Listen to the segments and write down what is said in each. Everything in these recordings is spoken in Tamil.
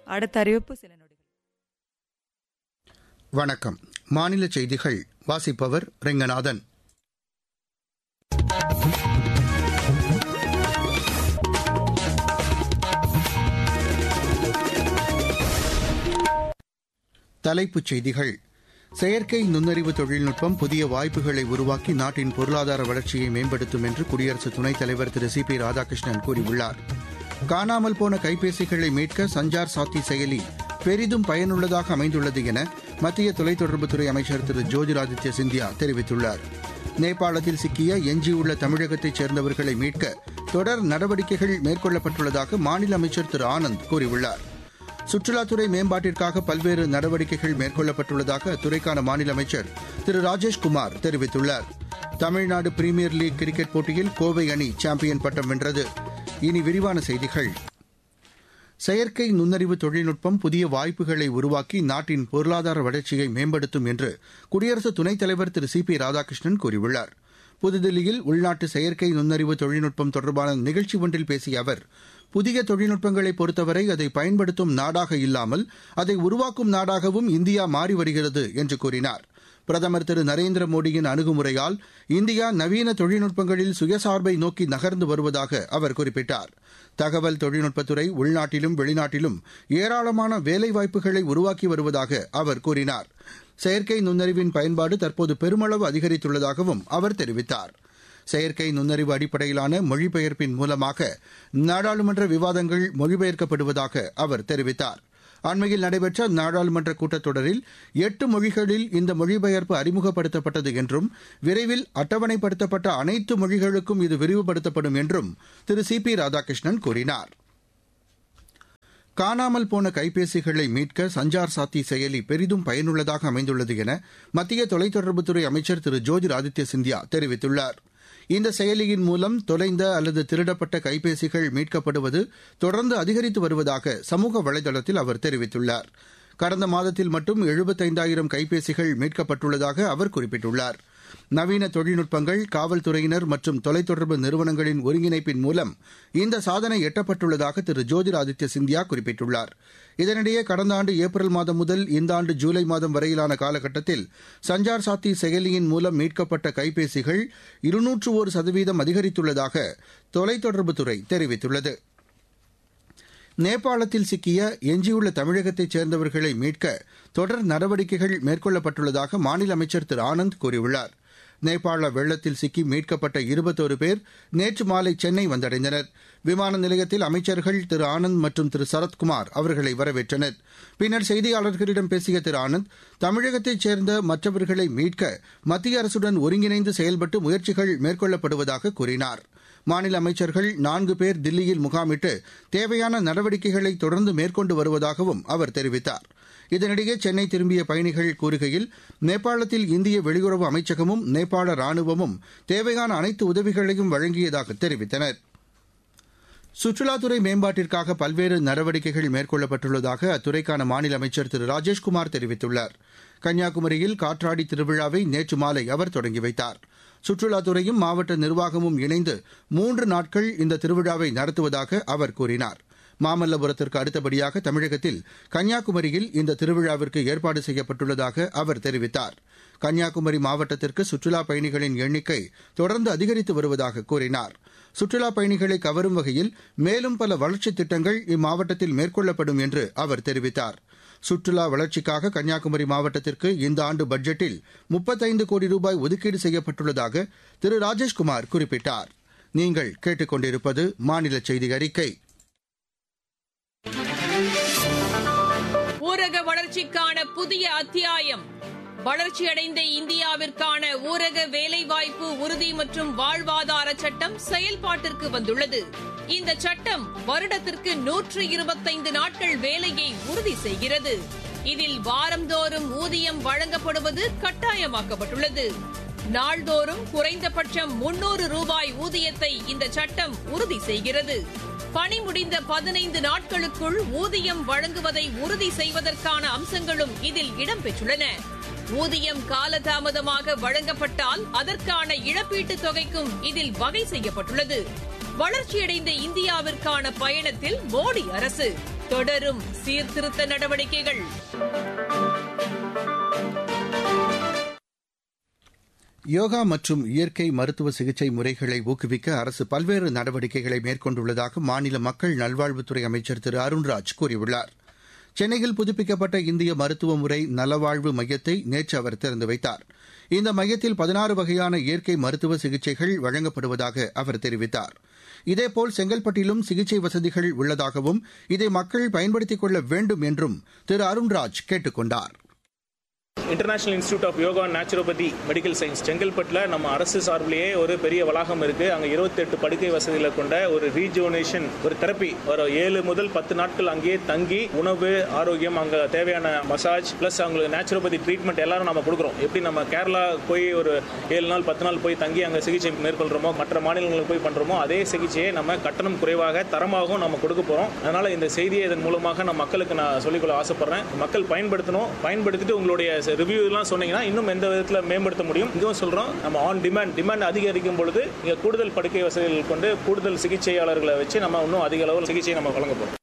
அடுத்த அறிவிப்பு சில நொடிகள் வணக்கம் மாநில செய்திகள் வாசிப்பவர் ரெங்கநாதன் தலைப்புச் செய்திகள் செயற்கை நுண்ணறிவு தொழில்நுட்பம் புதிய வாய்ப்புகளை உருவாக்கி நாட்டின் பொருளாதார வளர்ச்சியை மேம்படுத்தும் என்று குடியரசு துணைத் தலைவர் திரு சி பி ராதாகிருஷ்ணன் கூறியுள்ளார் காணாமல் போன கைபேசிகளை மீட்க சஞ்சார் சாத்தி செயலி பெரிதும் பயனுள்ளதாக அமைந்துள்ளது என மத்திய தொலைத்தொடர்புத்துறை அமைச்சர் திரு ஜோதிராதித்ய சிந்தியா தெரிவித்துள்ளார் நேபாளத்தில் சிக்கிய எஞ்சியுள்ள தமிழகத்தைச் சேர்ந்தவர்களை மீட்க தொடர் நடவடிக்கைகள் மேற்கொள்ளப்பட்டுள்ளதாக மாநில அமைச்சர் திரு ஆனந்த் கூறியுள்ளார் சுற்றுலாத்துறை மேம்பாட்டிற்காக பல்வேறு நடவடிக்கைகள் மேற்கொள்ளப்பட்டுள்ளதாக அத்துறைக்கான மாநில அமைச்சர் திரு ராஜேஷ்குமார் தெரிவித்துள்ளார் தமிழ்நாடு பிரீமியர் லீக் கிரிக்கெட் போட்டியில் கோவை அணி சாம்பியன் பட்டம் வென்றது இனி விரிவான செய்திகள் செயற்கை நுண்ணறிவு தொழில்நுட்பம் புதிய வாய்ப்புகளை உருவாக்கி நாட்டின் பொருளாதார வளர்ச்சியை மேம்படுத்தும் என்று குடியரசு துணைத் தலைவர் திரு சி பி ராதாகிருஷ்ணன் கூறியுள்ளார் புதுதில்லியில் உள்நாட்டு செயற்கை நுண்ணறிவு தொழில்நுட்பம் தொடர்பான நிகழ்ச்சி ஒன்றில் பேசிய அவர் புதிய தொழில்நுட்பங்களை பொறுத்தவரை அதை பயன்படுத்தும் நாடாக இல்லாமல் அதை உருவாக்கும் நாடாகவும் இந்தியா மாறி வருகிறது என்று கூறினார் பிரதமர் திரு நரேந்திர மோடியின் அணுகுமுறையால் இந்தியா நவீன தொழில்நுட்பங்களில் சுயசார்பை நோக்கி நகர்ந்து வருவதாக அவர் குறிப்பிட்டார் தகவல் தொழில்நுட்பத்துறை உள்நாட்டிலும் வெளிநாட்டிலும் ஏராளமான வேலைவாய்ப்புகளை உருவாக்கி வருவதாக அவர் கூறினார் செயற்கை நுண்ணறிவின் பயன்பாடு தற்போது பெருமளவு அதிகரித்துள்ளதாகவும் அவர் தெரிவித்தார் செயற்கை நுண்ணறிவு அடிப்படையிலான மொழிபெயர்ப்பின் மூலமாக நாடாளுமன்ற விவாதங்கள் மொழிபெயர்க்கப்படுவதாக அவர் தெரிவித்தார் அண்மையில் நடைபெற்ற நாடாளுமன்ற கூட்டத்தொடரில் எட்டு மொழிகளில் இந்த மொழிபெயர்ப்பு அறிமுகப்படுத்தப்பட்டது என்றும் விரைவில் அட்டவணைப்படுத்தப்பட்ட அனைத்து மொழிகளுக்கும் இது விரிவுபடுத்தப்படும் என்றும் திரு சி பி ராதாகிருஷ்ணன் கூறினார் காணாமல் போன கைபேசிகளை மீட்க சஞ்சார் சாத்தி செயலி பெரிதும் பயனுள்ளதாக அமைந்துள்ளது என மத்திய தொலைத்தொடர்புத்துறை அமைச்சர் திரு ஜோதிர் ஆதித்ய சிந்தியா தெரிவித்துள்ளார் இந்த செயலியின் மூலம் தொலைந்த அல்லது திருடப்பட்ட கைபேசிகள் மீட்கப்படுவது தொடர்ந்து அதிகரித்து வருவதாக சமூக வலைதளத்தில் அவர் தெரிவித்துள்ளார் கடந்த மாதத்தில் மட்டும் எழுபத்தைந்தாயிரம் கைபேசிகள் மீட்கப்பட்டுள்ளதாக அவர் குறிப்பிட்டுள்ளார் நவீன தொழில்நுட்பங்கள் காவல்துறையினர் மற்றும் தொலைத்தொடர்பு நிறுவனங்களின் ஒருங்கிணைப்பின் மூலம் இந்த சாதனை எட்டப்பட்டுள்ளதாக திரு ஜோதிராதித்ய சிந்தியா குறிப்பிட்டுள்ளார் இதனிடையே கடந்த ஆண்டு ஏப்ரல் மாதம் முதல் இந்த ஆண்டு ஜூலை மாதம் வரையிலான காலகட்டத்தில் சஞ்சார் சாத்தி செயலியின் மூலம் மீட்கப்பட்ட கைபேசிகள் இருநூற்று ஒரு சதவீதம் அதிகரித்துள்ளதாக தொலைத்தொடர்புத்துறை தெரிவித்துள்ளது நேபாளத்தில் சிக்கிய எஞ்சியுள்ள தமிழகத்தைச் சேர்ந்தவர்களை மீட்க தொடர் நடவடிக்கைகள் மேற்கொள்ளப்பட்டுள்ளதாக மாநில அமைச்சர் திரு ஆனந்த் கூறியுள்ளார் நேபாள வெள்ளத்தில் சிக்கி மீட்கப்பட்ட இருபத்தோரு பேர் நேற்று மாலை சென்னை வந்தடைந்தனர் விமான நிலையத்தில் அமைச்சர்கள் திரு ஆனந்த் மற்றும் திரு சரத்குமார் அவர்களை வரவேற்றனர் பின்னர் செய்தியாளர்களிடம் பேசிய திரு ஆனந்த் தமிழகத்தைச் சேர்ந்த மற்றவர்களை மீட்க மத்திய அரசுடன் ஒருங்கிணைந்து செயல்பட்டு முயற்சிகள் மேற்கொள்ளப்படுவதாக கூறினார் மாநில அமைச்சர்கள் நான்கு பேர் தில்லியில் முகாமிட்டு தேவையான நடவடிக்கைகளை தொடர்ந்து மேற்கொண்டு வருவதாகவும் அவர் தெரிவித்தார் இதனிடையே சென்னை திரும்பிய பயணிகள் கூறுகையில் நேபாளத்தில் இந்திய வெளியுறவு அமைச்சகமும் நேபாள ராணுவமும் தேவையான அனைத்து உதவிகளையும் வழங்கியதாக தெரிவித்தனர் சுற்றுலாத்துறை மேம்பாட்டிற்காக பல்வேறு நடவடிக்கைகள் மேற்கொள்ளப்பட்டுள்ளதாக அத்துறைக்கான மாநில அமைச்சர் திரு ராஜேஷ்குமார் தெரிவித்துள்ளார் கன்னியாகுமரியில் காற்றாடி திருவிழாவை நேற்று மாலை அவர் தொடங்கி வைத்தார் சுற்றுலாத்துறையும் மாவட்ட நிர்வாகமும் இணைந்து மூன்று நாட்கள் இந்த திருவிழாவை நடத்துவதாக அவர் கூறினார் மாமல்லபுரத்திற்கு அடுத்தபடியாக தமிழகத்தில் கன்னியாகுமரியில் இந்த திருவிழாவிற்கு ஏற்பாடு செய்யப்பட்டுள்ளதாக அவர் தெரிவித்தார் கன்னியாகுமரி மாவட்டத்திற்கு சுற்றுலாப் பயணிகளின் எண்ணிக்கை தொடர்ந்து அதிகரித்து வருவதாக கூறினார் சுற்றுலாப் பயணிகளை கவரும் வகையில் மேலும் பல வளர்ச்சித் திட்டங்கள் இம்மாவட்டத்தில் மேற்கொள்ளப்படும் என்று அவர் தெரிவித்தார் சுற்றுலா வளர்ச்சிக்காக கன்னியாகுமரி மாவட்டத்திற்கு இந்த ஆண்டு பட்ஜெட்டில் முப்பத்தைந்து கோடி ரூபாய் ஒதுக்கீடு செய்யப்பட்டுள்ளதாக திரு ராஜேஷ்குமார் குறிப்பிட்டார் நீங்கள் கேட்டுக்கொண்டிருப்பது மாநில செய்தி அறிக்கை ஊரக வளர்ச்சிக்கான புதிய அத்தியாயம் வளர்ச்சியடைந்த இந்தியாவிற்கான ஊரக வேலைவாய்ப்பு உறுதி மற்றும் வாழ்வாதார சட்டம் செயல்பாட்டிற்கு வந்துள்ளது இந்த சட்டம் வருடத்திற்கு நூற்று இருபத்தைந்து நாட்கள் வேலையை உறுதி செய்கிறது இதில் வாரந்தோறும் ஊதியம் வழங்கப்படுவது கட்டாயமாக்கப்பட்டுள்ளது நாள்தோறும் குறைந்தபட்சம் முன்னூறு ரூபாய் ஊதியத்தை இந்த சட்டம் உறுதி செய்கிறது பணி முடிந்த பதினைந்து நாட்களுக்குள் ஊதியம் வழங்குவதை உறுதி செய்வதற்கான அம்சங்களும் இதில் இடம்பெற்றுள்ளன ஊதியம் காலதாமதமாக வழங்கப்பட்டால் அதற்கான இழப்பீட்டுத் தொகைக்கும் இதில் வகை செய்யப்பட்டுள்ளது வளர்ச்சியடைந்த இந்தியாவிற்கான பயணத்தில் மோடி அரசு தொடரும் சீர்திருத்த நடவடிக்கைகள் யோகா மற்றும் இயற்கை மருத்துவ சிகிச்சை முறைகளை ஊக்குவிக்க அரசு பல்வேறு நடவடிக்கைகளை மேற்கொண்டுள்ளதாக மாநில மக்கள் நல்வாழ்வுத்துறை அமைச்சர் திரு அருண்ராஜ் கூறியுள்ளார் சென்னையில் புதுப்பிக்கப்பட்ட இந்திய மருத்துவ முறை நலவாழ்வு மையத்தை நேற்று அவர் திறந்து வைத்தார் இந்த மையத்தில் பதினாறு வகையான இயற்கை மருத்துவ சிகிச்சைகள் வழங்கப்படுவதாக அவர் தெரிவித்தார் இதேபோல் செங்கல்பட்டிலும் சிகிச்சை வசதிகள் உள்ளதாகவும் இதை மக்கள் பயன்படுத்திக் கொள்ள வேண்டும் என்றும் திரு அருண்ராஜ் கேட்டுக் கொண்டார் international institute of yoga naturopathy medical science செங்கல்பட்டில் நம்ம அரசு சார்பிலேயே ஒரு பெரிய வளாகம் இருக்கு அங்கே இருபத்தெட்டு படுக்கை வசதிகளை கொண்ட ஒரு ரீஜோனேஷன் ஒரு தெரப்பி ஒரு ஏழு முதல் பத்து நாட்கள் அங்கேயே தங்கி உணவு ஆரோக்கியம் அங்கே தேவையான மசாஜ் பிளஸ் அவங்களுக்கு நேச்சுரோபதி ட்ரீட்மெண்ட் எல்லாரும் நம்ம கொடுக்குறோம் எப்படி நம்ம கேரளா போய் ஒரு ஏழு நாள் பத்து நாள் போய் தங்கி அங்கே சிகிச்சை மேற்கொள்றோமோ மற்ற மாநிலங்களுக்கு போய் பண்றோமோ அதே சிகிச்சையை நம்ம கட்டணம் குறைவாக தரமாகவும் நம்ம கொடுக்க போறோம் அதனால இந்த செய்தியை இதன் மூலமாக நான் மக்களுக்கு நான் சொல்லிக்கொள்ள ஆசைப்படுறேன் மக்கள் பயன்படுத்தணும் பயன்படுத்திட்டு உங்களுடைய ரிவ்யூ எல்லாம் சொன்னீங்கன்னா இன்னும் எந்த விதத்தில் மேம்படுத்த முடியும் இதுவும் சொல்றோம் நம்ம ஆன் டிமாண்ட் டிமாண்ட் அதிகரிக்கும் பொழுது இங்க கூடுதல் படுக்கை வசதிகள் கொண்டு கூடுதல் சிகிச்சையாளர்களை வச்சு நம்ம இன்னும் அதிக அளவில் சிகிச்சையை நம்ம வழங்க போறோம்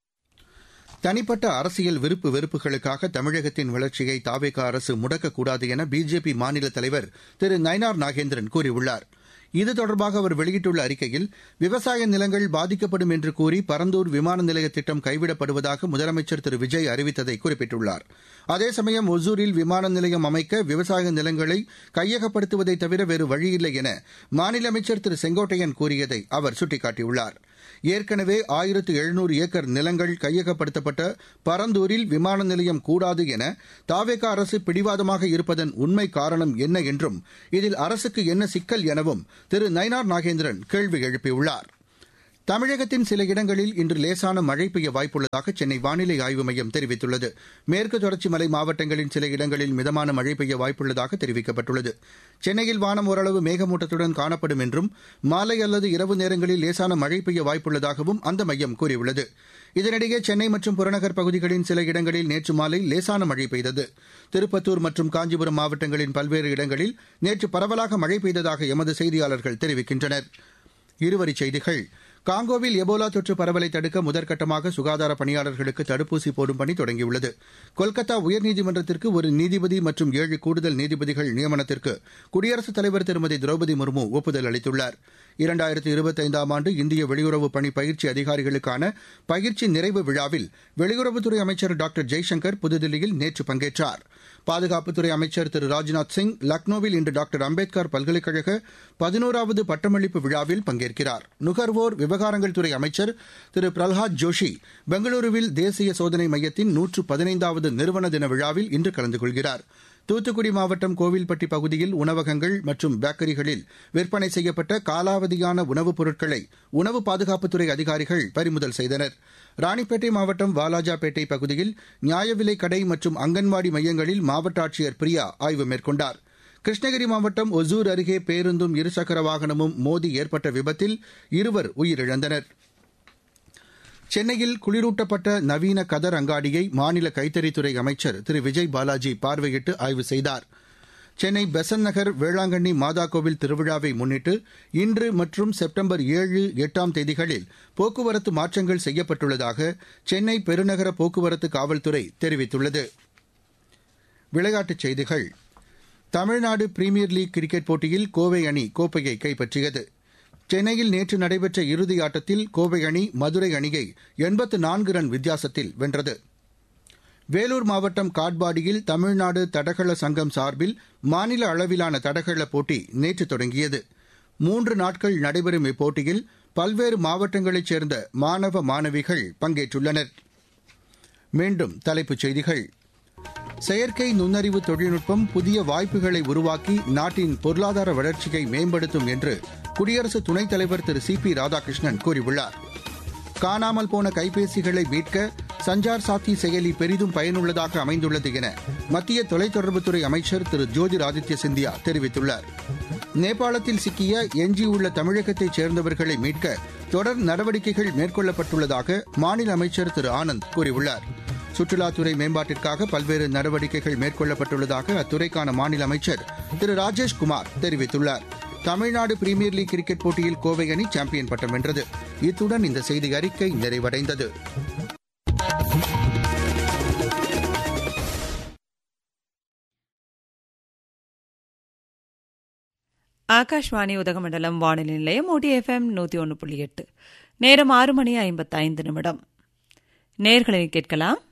தனிப்பட்ட அரசியல் விருப்பு வெறுப்புகளுக்காக தமிழகத்தின் வளர்ச்சியை தாவேக அரசு முடக்கக்கூடாது என பிஜேபி மாநில தலைவர் திரு நயனார் நாகேந்திரன் கூறியுள்ளார் இது தொடர்பாக அவர் வெளியிட்டுள்ள அறிக்கையில் விவசாய நிலங்கள் பாதிக்கப்படும் என்று கூறி பரந்தூர் விமான நிலைய திட்டம் கைவிடப்படுவதாக முதலமைச்சர் திரு விஜய் அறிவித்ததை குறிப்பிட்டுள்ளார் அதே சமயம் ஒசூரில் விமான நிலையம் அமைக்க விவசாய நிலங்களை கையகப்படுத்துவதை தவிர வேறு வழியில்லை என மாநில அமைச்சர் திரு செங்கோட்டையன் கூறியதை அவர் சுட்டிக்காட்டியுள்ளார் ஏற்கனவே ஆயிரத்து எழுநூறு ஏக்கர் நிலங்கள் கையகப்படுத்தப்பட்ட பரந்தூரில் விமான நிலையம் கூடாது என தாவேக அரசு பிடிவாதமாக இருப்பதன் உண்மை காரணம் என்ன என்றும் இதில் அரசுக்கு என்ன சிக்கல் எனவும் திரு நயினார் நாகேந்திரன் கேள்வி எழுப்பியுள்ளார் தமிழகத்தின் சில இடங்களில் இன்று லேசான மழை பெய்ய வாய்ப்புள்ளதாக சென்னை வானிலை ஆய்வு மையம் தெரிவித்துள்ளது மேற்கு தொடர்ச்சி மலை மாவட்டங்களின் சில இடங்களில் மிதமான மழை பெய்ய வாய்ப்புள்ளதாக தெரிவிக்கப்பட்டுள்ளது சென்னையில் வானம் ஓரளவு மேகமூட்டத்துடன் காணப்படும் என்றும் மாலை அல்லது இரவு நேரங்களில் லேசான மழை பெய்ய வாய்ப்புள்ளதாகவும் அந்த மையம் கூறியுள்ளது இதனிடையே சென்னை மற்றும் புறநகர் பகுதிகளின் சில இடங்களில் நேற்று மாலை லேசான மழை பெய்தது திருப்பத்தூர் மற்றும் காஞ்சிபுரம் மாவட்டங்களின் பல்வேறு இடங்களில் நேற்று பரவலாக மழை பெய்ததாக எமது செய்தியாளர்கள் தெரிவிக்கின்றனர் இருவரிச் செய்திகள் காங்கோவில் எபோலா தொற்று பரவலை தடுக்க முதற்கட்டமாக சுகாதார பணியாளர்களுக்கு தடுப்பூசி போடும் பணி தொடங்கியுள்ளது கொல்கத்தா உயர்நீதிமன்றத்திற்கு ஒரு நீதிபதி மற்றும் ஏழு கூடுதல் நீதிபதிகள் நியமனத்திற்கு குடியரசுத் தலைவர் திருமதி திரௌபதி முர்மு ஒப்புதல் அளித்துள்ளார் இரண்டாயிரத்து இருபத்தைந்தாம் ஆண்டு இந்திய வெளியுறவு பணி பயிற்சி அதிகாரிகளுக்கான பயிற்சி நிறைவு விழாவில் வெளியுறவுத்துறை அமைச்சர் டாக்டர் ஜெய்சங்கர் புதுதில்லியில் நேற்று பங்கேற்றார் பாதுகாப்புத்துறை அமைச்சர் திரு ராஜ்நாத் சிங் லக்னோவில் இன்று டாக்டர் அம்பேத்கர் பல்கலைக்கழக பதினோராவது பட்டமளிப்பு விழாவில் பங்கேற்கிறார் நுகர்வோர் விவகாரங்கள் துறை அமைச்சர் திரு பிரல்ஹாத் ஜோஷி பெங்களூருவில் தேசிய சோதனை மையத்தின் நூற்று பதினைந்தாவது நிறுவன தின விழாவில் இன்று கலந்து கொள்கிறார் தூத்துக்குடி மாவட்டம் கோவில்பட்டி பகுதியில் உணவகங்கள் மற்றும் பேக்கரிகளில் விற்பனை செய்யப்பட்ட காலாவதியான உணவுப் பொருட்களை உணவு பாதுகாப்புத்துறை அதிகாரிகள் பறிமுதல் செய்தனர் ராணிப்பேட்டை மாவட்டம் வாலாஜாபேட்டை பகுதியில் நியாய விலைக் கடை மற்றும் அங்கன்வாடி மையங்களில் மாவட்ட ஆட்சியர் பிரியா ஆய்வு மேற்கொண்டார் கிருஷ்ணகிரி மாவட்டம் ஒசூர் அருகே பேருந்தும் இருசக்கர வாகனமும் மோதி ஏற்பட்ட விபத்தில் இருவர் உயிரிழந்தனர் சென்னையில் குளிரூட்டப்பட்ட நவீன கதர் அங்காடியை மாநில கைத்தறித்துறை அமைச்சர் திரு விஜய் பாலாஜி பார்வையிட்டு ஆய்வு செய்தார் சென்னை பெசன் நகர் வேளாங்கண்ணி மாதா கோவில் திருவிழாவை முன்னிட்டு இன்று மற்றும் செப்டம்பர் ஏழு எட்டாம் தேதிகளில் போக்குவரத்து மாற்றங்கள் செய்யப்பட்டுள்ளதாக சென்னை பெருநகர போக்குவரத்து காவல்துறை தெரிவித்துள்ளது விளையாட்டுச் செய்திகள் தமிழ்நாடு பிரீமியர் லீக் கிரிக்கெட் போட்டியில் கோவை அணி கோப்பையை கைப்பற்றியது சென்னையில் நேற்று நடைபெற்ற இறுதி ஆட்டத்தில் கோவை அணி மதுரை அணியை எண்பத்து நான்கு ரன் வித்தியாசத்தில் வென்றது வேலூர் மாவட்டம் காட்பாடியில் தமிழ்நாடு தடகள சங்கம் சார்பில் மாநில அளவிலான தடகள போட்டி நேற்று தொடங்கியது மூன்று நாட்கள் நடைபெறும் இப்போட்டியில் பல்வேறு மாவட்டங்களைச் சேர்ந்த மாணவ மாணவிகள் பங்கேற்றுள்ளனர் மீண்டும் தலைப்புச் செய்திகள் செயற்கை நுண்ணறிவு தொழில்நுட்பம் புதிய வாய்ப்புகளை உருவாக்கி நாட்டின் பொருளாதார வளர்ச்சியை மேம்படுத்தும் என்று குடியரசு துணைத் தலைவர் திரு சி பி ராதாகிருஷ்ணன் கூறியுள்ளார் காணாமல் போன கைபேசிகளை மீட்க சஞ்சார் சாத்தி செயலி பெரிதும் பயனுள்ளதாக அமைந்துள்ளது என மத்திய தொலைத்தொடர்புத்துறை அமைச்சர் திரு ஜோதிர் ஆதித்ய சிந்தியா தெரிவித்துள்ளார் நேபாளத்தில் சிக்கிய எஞ்சியுள்ள தமிழகத்தைச் சேர்ந்தவர்களை மீட்க தொடர் நடவடிக்கைகள் மேற்கொள்ளப்பட்டுள்ளதாக மாநில அமைச்சர் திரு ஆனந்த் கூறியுள்ளார் சுற்றுலாத்துறை மேம்பாட்டிற்காக பல்வேறு நடவடிக்கைகள் மேற்கொள்ளப்பட்டுள்ளதாக அத்துறைக்கான மாநில அமைச்சர் திரு ராஜேஷ்குமார் தெரிவித்துள்ளார் தமிழ்நாடு பிரீமியர் லீக் கிரிக்கெட் போட்டியில் கோவை அணி சாம்பியன் பட்டம் வென்றது இத்துடன் இந்த செய்தி அறிக்கை நிறைவடைந்தது ஆகாஷ்வாணி உதகமண்டலம் வானொலி நிலையம் ஓடி எஃப்எம் நூற்றி ஒன்று புள்ளி எட்டு நேரம் ஆறு மணி ஐம்பத்தைந்து நிமிடம் நேர்களை கேட்கலாம்